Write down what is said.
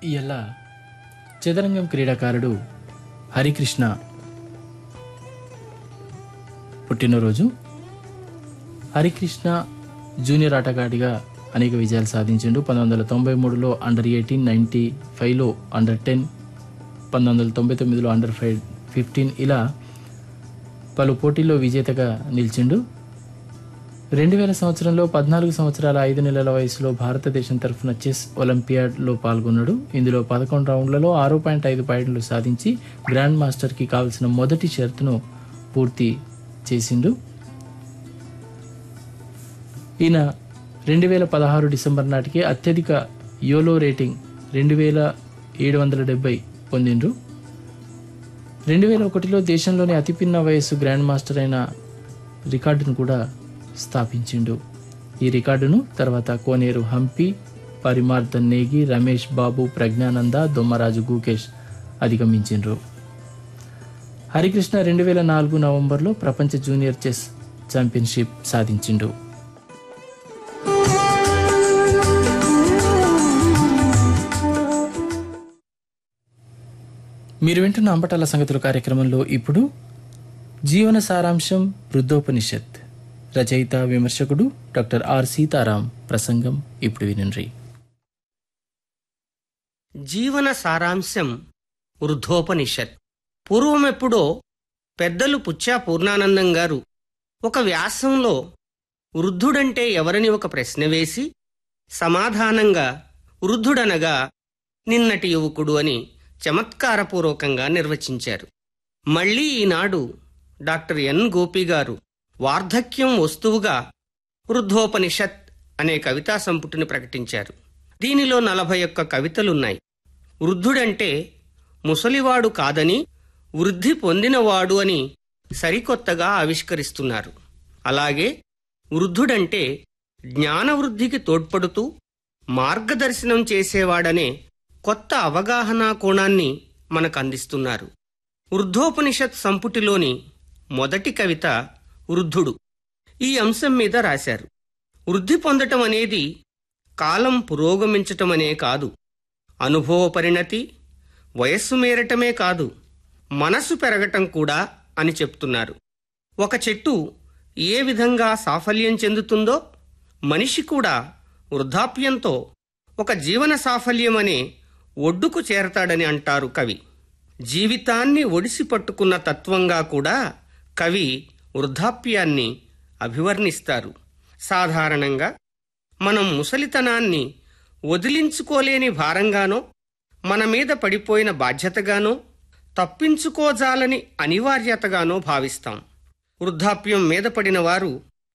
ఇలా చదరంగం క్రీడాకారుడు హరికృష్ణ పుట్టినరోజు హరికృష్ణ జూనియర్ ఆటగాడిగా అనేక విజయాలు సాధించిండు పంతొమ్మిది వందల తొంభై మూడులో అండర్ ఎయిటీన్ నైంటీ ఫైవ్లో అండర్ టెన్ పంతొమ్మిది వందల తొంభై తొమ్మిదిలో అండర్ ఫైవ్ ఫిఫ్టీన్ ఇలా పలు పోటీల్లో విజేతగా నిలిచిండు రెండు వేల సంవత్సరంలో పద్నాలుగు సంవత్సరాల ఐదు నెలల వయసులో భారతదేశం తరఫున చెస్ ఒలింపియాడ్లో పాల్గొన్నాడు ఇందులో పదకొండు రౌండ్లలో ఆరు పాయింట్ ఐదు పాయింట్లు సాధించి గ్రాండ్ మాస్టర్కి కావలసిన మొదటి షరతును పూర్తి చేసిండు ఈయన రెండు వేల పదహారు డిసెంబర్ నాటికి అత్యధిక యోలో రేటింగ్ రెండు వేల ఏడు వందల డెబ్బై పొందిండ్రు రెండు వేల ఒకటిలో దేశంలోని అతిపిన్న వయస్సు గ్రాండ్ మాస్టర్ అయిన రికార్డును కూడా స్థాపించిండు ఈ రికార్డును తర్వాత కోనేరు హంపి పరిమార్దన్ నేగి రమేష్ బాబు ప్రజ్ఞానంద దొమ్మరాజు గూకేష్ అధిగమించిండ్రు హరికృష్ణ రెండు వేల నాలుగు నవంబర్లో ప్రపంచ జూనియర్ చెస్ ఛాంపియన్షిప్ సాధించిండు మీరు వింటున్న అంబటాల సంగతుల కార్యక్రమంలో ఇప్పుడు జీవన సారాంశం వృద్ధోపనిషత్ రచయిత విమర్శకుడు డాక్టర్ ఆర్ సీతారాం ప్రసంగం ఇప్పుడు వినండి జీవన సారాంశం వృద్ధోపనిషత్ పూర్వమెప్పుడో పెద్దలు పుచ్చా పూర్ణానందం గారు ఒక వ్యాసంలో వృద్ధుడంటే ఎవరని ఒక ప్రశ్న వేసి సమాధానంగా వృద్ధుడనగా నిన్నటి యువకుడు అని చమత్కారపూర్వకంగా నిర్వచించారు మళ్ళీ ఈనాడు డాక్టర్ ఎన్ గోపి గారు వార్ధక్యం వస్తువుగా వృద్ధోపనిషత్ అనే కవితా సంపుటిని ప్రకటించారు దీనిలో నలభై ఒక్క కవితలున్నాయి వృద్ధుడంటే ముసలివాడు కాదని వృద్ధి పొందినవాడు అని సరికొత్తగా ఆవిష్కరిస్తున్నారు అలాగే వృద్ధుడంటే జ్ఞానవృద్ధికి తోడ్పడుతూ మార్గదర్శనం చేసేవాడనే కొత్త అవగాహనా కోణాన్ని మనకు అందిస్తున్నారు వృద్ధోపనిషత్ సంపుటిలోని మొదటి కవిత వృద్ధుడు ఈ అంశం మీద రాశారు వృద్ధి పొందటం అనేది కాలం పురోగమించటమనే కాదు అనుభవ పరిణతి వయస్సు మేరటమే కాదు మనసు పెరగటం కూడా అని చెప్తున్నారు ఒక చెట్టు ఏ విధంగా సాఫల్యం చెందుతుందో మనిషి కూడా వృద్ధాప్యంతో ఒక జీవన సాఫల్యం అనే ఒడ్డుకు చేరతాడని అంటారు కవి జీవితాన్ని ఒడిసి పట్టుకున్న తత్వంగా కూడా కవి వృద్ధాప్యాన్ని అభివర్ణిస్తారు సాధారణంగా మనం ముసలితనాన్ని వదిలించుకోలేని భారంగానో మన మీద పడిపోయిన బాధ్యతగానో తప్పించుకోజాలని అనివార్యతగానో భావిస్తాం వృద్ధాప్యం మీద పడిన వారు